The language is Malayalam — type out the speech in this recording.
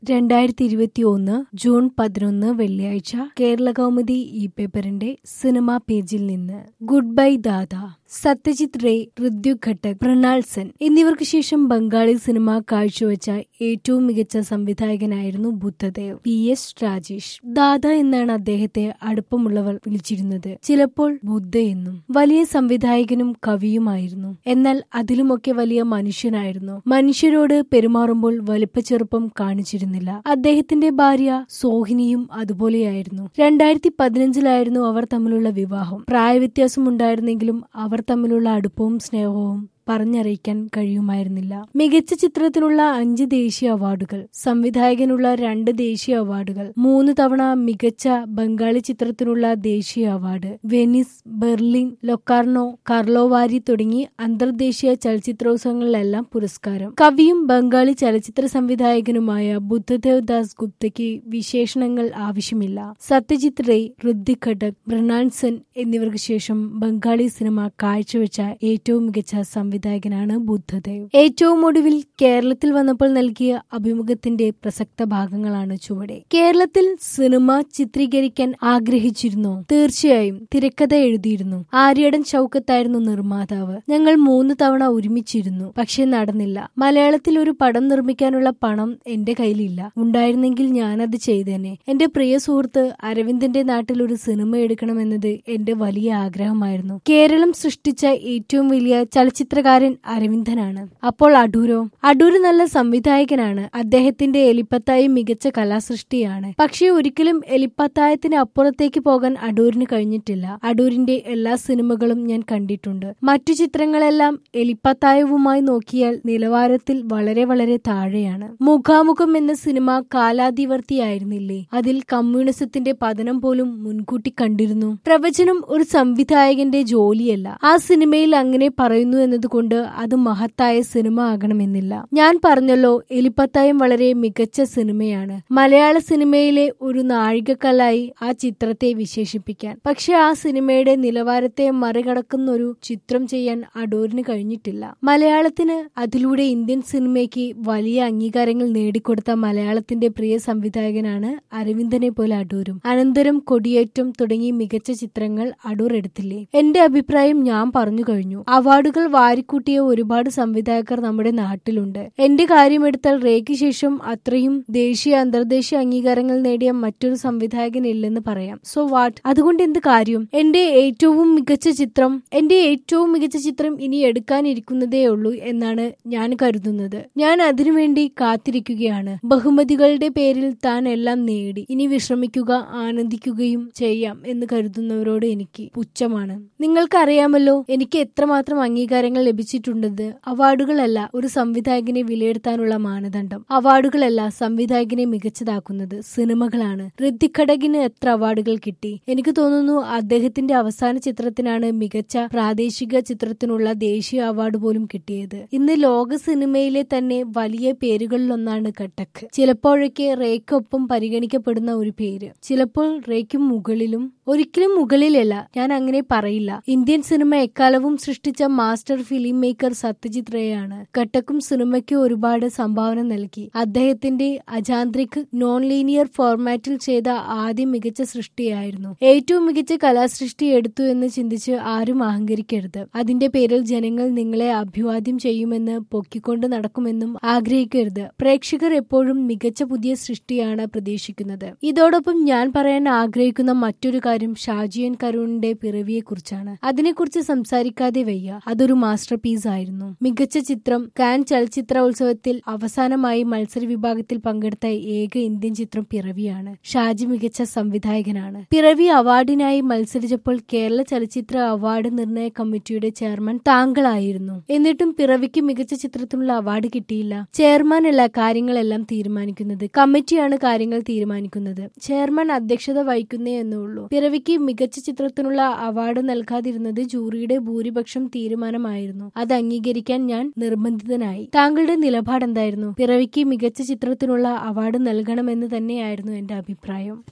രണ്ടായിരത്തി ഇരുപത്തി ഒന്ന് ജൂൺ പതിനൊന്ന് വെള്ളിയാഴ്ച കേരള കൗമുദി ഈ പേപ്പറിന്റെ സിനിമാ പേജിൽ നിന്ന് ഗുഡ് ബൈ ദാദ സത്യജിത് റേ ഋത്വിക് ഘട്ടക് മൃണാൾ സെൻ എന്നിവർക്ക് ശേഷം ബംഗാളി സിനിമ കാഴ്ചവെച്ച ഏറ്റവും മികച്ച സംവിധായകനായിരുന്നു ബുദ്ധദേവ് പി എസ് രാജേഷ് ദാദ എന്നാണ് അദ്ദേഹത്തെ അടുപ്പമുള്ളവർ വിളിച്ചിരുന്നത് ചിലപ്പോൾ ബുദ്ധ എന്നും വലിയ സംവിധായകനും കവിയുമായിരുന്നു എന്നാൽ അതിലുമൊക്കെ വലിയ മനുഷ്യനായിരുന്നു മനുഷ്യരോട് പെരുമാറുമ്പോൾ വലിപ്പച്ചെറുപ്പം കാണിച്ചിരുന്നില്ല അദ്ദേഹത്തിന്റെ ഭാര്യ സോഹിനിയും അതുപോലെയായിരുന്നു രണ്ടായിരത്തി പതിനഞ്ചിലായിരുന്നു അവർ തമ്മിലുള്ള വിവാഹം പ്രായവ്യത്യാസം ഉണ്ടായിരുന്നെങ്കിലും അവർ തമ്മിലുള്ള അടുപ്പവും സ്നേഹവും പറഞ്ഞറിയിക്കാൻ കഴിയുമായിരുന്നില്ല മികച്ച ചിത്രത്തിനുള്ള അഞ്ച് ദേശീയ അവാർഡുകൾ സംവിധായകനുള്ള രണ്ട് ദേശീയ അവാർഡുകൾ മൂന്ന് തവണ മികച്ച ബംഗാളി ചിത്രത്തിനുള്ള ദേശീയ award Venice Berlin Locarno Karlovy Vary തുടങ്ങി അന്തർദേശീയ ചലച്ചിത്രോത്സവങ്ങളിലെല്ലാം പുരസ്കാരം കവിയും ബംഗാളി ചലച്ചിത്ര സംവിധായകനുമായ ബുദ്ധദേവ് ദാസ് ഗുപ്തയ്ക്ക് വിശേഷണങ്ങൾ ആവശ്യമില്ല സത്യജിത് റേ ഋദ്ദിക് ഘടക് മൃണാൾ സെൻ എന്നിവർക്ക് ശേഷം ബംഗാളി സിനിമ കാഴ്ചവെച്ച ഏറ്റവും മികച്ച സംവിധായകനാണ് ബുദ്ധദേവ് ഏറ്റവും ഒടുവിൽ കേരളത്തിൽ വന്നപ്പോൾ നൽകിയ അഭിമുഖത്തിന്റെ പ്രസക്ത ഭാഗങ്ങളാണ് ചുവടെ കേരളത്തിൽ സിനിമ ചിത്രീകരിക്കാൻ ആഗ്രഹിച്ചിരുന്നോ തീർച്ചയായും തിരക്കഥ എഴുതിയിരുന്നു ആര്യടൻ ഷൌക്കത്തായിരുന്നു നിർമ്മാതാവ് ഞങ്ങൾ മൂന്ന് തവണ ഒരുമിച്ചിരുന്നു പക്ഷെ നടന്നില്ല മലയാളത്തിൽ ഒരു പടം നിർമ്മിക്കാനുള്ള പണം എന്റെ കയ്യിലില്ല ഉണ്ടായിരുന്നെങ്കിൽ ഞാനത് ചെയ്തേനെ എന്റെ പ്രിയ സുഹൃത്ത് അരവിന്ദന്റെ നാട്ടിൽ ഒരു സിനിമ എടുക്കണമെന്നത് എന്റെ വലിയ ആഗ്രഹമായിരുന്നു കേരളം സൃഷ്ടിച്ച ഏറ്റവും വലിയ ചലച്ചിത്രകാരൻ അരവിന്ദനാണ് അപ്പോൾ അടൂരോ അടൂര് നല്ല സംവിധായകനാണ് അദ്ദേഹത്തിന്റെ എലിപ്പത്തായി മികച്ച കലാസൃഷ്ടിയാണ് പക്ഷേ ഒരിക്കലും എലിപ്പത്തായത്തിന് അപ്പുറത്തേക്ക് പോകാൻ അടൂരിന് കഴിഞ്ഞിട്ടില്ല അടൂരിന്റെ എല്ലാ സിനിമകളും ഞാൻ കണ്ടിട്ടുണ്ട് മറ്റു ചിത്രങ്ങളെല്ലാം എലിപ്പത്തായവുമായി നോക്കിയാൽ നിലവാരത്തിൽ വളരെ വളരെ താഴെയാണ് മുഖാമുഖം എന്ന സിനിമ കാലാതിവർത്തിയായിരുന്നില്ലേ അതിൽ കമ്മ്യൂണിസത്തിന്റെ പതനം പോലും മുൻകൂട്ടി കണ്ടിരുന്നു പ്രവചനം ഒരു സംവിധായകന്റെ ജോലിയല്ല ആ സിനിമയിൽ അങ്ങനെ പറയുന്നു എന്നതുകൊണ്ട് അത് മഹത്തായ സിനിമ ആകണമെന്നില്ല ഞാൻ പറഞ്ഞല്ലോ എലിപ്പത്തായം വളരെ മികച്ച സിനിമയാണ് മലയാള സിനിമയിലെ ഒരു നാഴികക്കല്ലായി ആ ചിത്രത്തെ വിശേഷിപ്പിക്കാൻ പക്ഷെ ആ സിനിമയുടെ നിലവാരത്തെ മറികടക്കുന്ന ഒരു ചിത്രം ചെയ്യാൻ അടൂരിന് കഴിഞ്ഞിട്ടില്ല മലയാളത്തിന് അതിലൂടെ ഇന്ത്യൻ സിനിമയ്ക്ക് വലിയ അംഗീകാരങ്ങൾ നേടിക്കൊടുത്ത മലയാളത്തിന്റെ പ്രിയ സംവിധായകനാണ് അരവിന്ദനെ പോലെ അടൂരും അനന്തരം കൊടിയേറ്റം തുടങ്ങി മികച്ച ചിത്രങ്ങൾ അടൂർ എടുത്തില്ലേ എന്റെ അഭിപ്രായം ഞാൻ പറഞ്ഞു കഴിഞ്ഞു അവാർഡുകൾ വാരിക്കൂട്ടിയ ഒരുപാട് സംവിധായകർ നമ്മുടെ നാട്ടിലുണ്ട് എന്റെ കാര്യമെടുത്താൽ റേക്ക് ശേഷം അത്രയും ദേശീയ അന്തർദേശീയ അംഗീകാരങ്ങൾ നേടിയ മറ്റൊരു സംവിധായകൻ ഇല്ലെന്ന് പറയാം സോ വാട്ട് അതുകൊണ്ട് എന്ത് കാര്യം എന്റെ ഏറ്റവും മികച്ച ചിത്രം എന്റെ ഏറ്റവും മികച്ച ചിത്രം ഇനി എടുക്കാനിരിക്കുന്നതേ ഉള്ളൂ എന്നാണ് ഞാൻ കരുതുന്നത് ഞാൻ അതിനുവേണ്ടി കാത്തിരിക്കുകയാണ് ബഹുമതികളുടെ പേരിൽ താൻ എല്ലാം നേടി ഇനി വിശ്രമിക്കുക ആനന്ദിക്കുകയും ചെയ്യാം എന്ന് കരുതുന്നവരോട് എനിക്ക് പുച്ഛമാണ് നിങ്ങൾക്കറിയാമല്ലോ എനിക്ക് എത്രമാത്രം അംഗീകാരങ്ങൾ ലഭിച്ചിട്ടുണ്ടെന്ന് അവാർഡുകളല്ല ഒരു സംവിധായകനെ വിലയിരുത്താനുള്ള മാനദണ്ഡം അവാർഡുകളല്ല സംവിധായകനെ മികച്ചതാക്കുന്നത് സിനിമകളാണ് ഋത്തിക് ഘടകിന് എത്ര അവാർഡുകൾ കിട്ടി എനിക്ക് തോന്നുന്നു അദ്ദേഹത്തിന്റെ അവസാന ചിത്രത്തിനാണ് മികച്ച പ്രാദേശിക ചിത്രത്തിനുള്ള ദേശീയ അവാർഡ് പോലും കിട്ടിയത് ഇന്ന് ലോക സിനിമയിലെ തന്നെ വലിയ പേരുകളിലൊന്നാണ് ഘട്ടക് ചിലപ്പോഴൊക്കെ റേക്കൊപ്പം പരിഗണിക്കപ്പെടുന്ന ഒരു പേര് ചിലപ്പോൾ റേക്കും മുകളിലും ഒരിക്കലും മുകളിലല്ല ഞാൻ അങ്ങനെ പറയില്ല ഇന്ത്യൻ സിനിമ എക്കാലവും സൃഷ്ടിച്ച master film maker Satyajit Ray ആണ് ഘട്ടക്കും സിനിമയ്ക്ക് ഒരുപാട് സംഭാവന നൽകി അദ്ദേഹത്തിന്റെ അജാന്ത്രിക് നോൺ ലീനിയർ ഫോർമാറ്റിൽ ചെയ്ത ആദ്യ മികച്ച സൃഷ്ടിയായിരുന്നു ഏറ്റവും മികച്ച കലാസൃഷ്ടി എടുത്തു എന്ന് ചിന്തിച്ച് ആരും അഹങ്കരിക്കരുത് അതിന്റെ പേരിൽ ജനങ്ങൾ നിങ്ങളെ അഭിവാദ്യം ചെയ്യുമെന്ന് പൊക്കിക്കൊണ്ട് നടക്കുമെന്നും ആഗ്രഹിക്കരുത് പ്രേക്ഷകർ എപ്പോഴും മികച്ച പുതിയ സൃഷ്ടിയാണ് പ്രതീക്ഷിക്കുന്നത് ഇതോടൊപ്പം ഞാൻ പറയാൻ ആഗ്രഹിക്കുന്ന മറ്റൊരു കാര്യം ഷാജിയൻ കരുണിന്റെ പിറവിയെ കുറിച്ചാണ് അതിനെക്കുറിച്ച് സംസാരിക്കാതെ വയ്യ അതൊരു മാസ്റ്റർ പീസ് ആയിരുന്നു മികച്ച ചിത്രം കാൻ ചലച്ചിത്ര ഉത്സവത്തിൽ അവസാനമായി മത്സര വിഭാഗത്തിൽ പങ്കെടുത്ത ഏക ഇന്ത്യൻ ചിത്രം പിറവിയാണ് ഷാജി മികച്ച സംവിധായകനാണ് പിറവി അവാർഡിനായി മത്സരിച്ചപ്പോൾ കേരള ചലച്ചിത്ര അവാർഡ് നിർണയ കമ്മിറ്റിയുടെ ചെയർമാൻ താങ്കളായിരുന്നു എന്നിട്ടും പിറവിക്ക് മികച്ച ചിത്രത്തിനുള്ള അവാർഡ് കിട്ടിയില്ല ചെയർമാൻ അല്ല കാര്യങ്ങളെല്ലാം തീരുമാനിക്കുന്നത് കമ്മിറ്റിയാണ് കാര്യങ്ങൾ തീരുമാനിക്കുന്നത് ചെയർമാൻ അധ്യക്ഷത വഹിക്കുന്നേ എന്നുള്ളൂ പിറവിക്ക് മികച്ച ചിത്രത്തിനുള്ള അവാർഡ് നൽകാതിരുന്നത് ജൂറിയുടെ ഭൂരിപക്ഷം തീരുമാനമായിരുന്നു അത് അംഗീകരിക്കാൻ ഞാൻ നിർബന്ധിതനായി താങ്കളുടെ നിലപാട് എന്തായിരുന്നു പിറവിക്ക് മികച്ച ചിത്രത്തിനുള്ള അവാർഡ് നൽകണമെന്ന് തന്നെയായിരുന്നു എന്റെ അഭിപ്രായം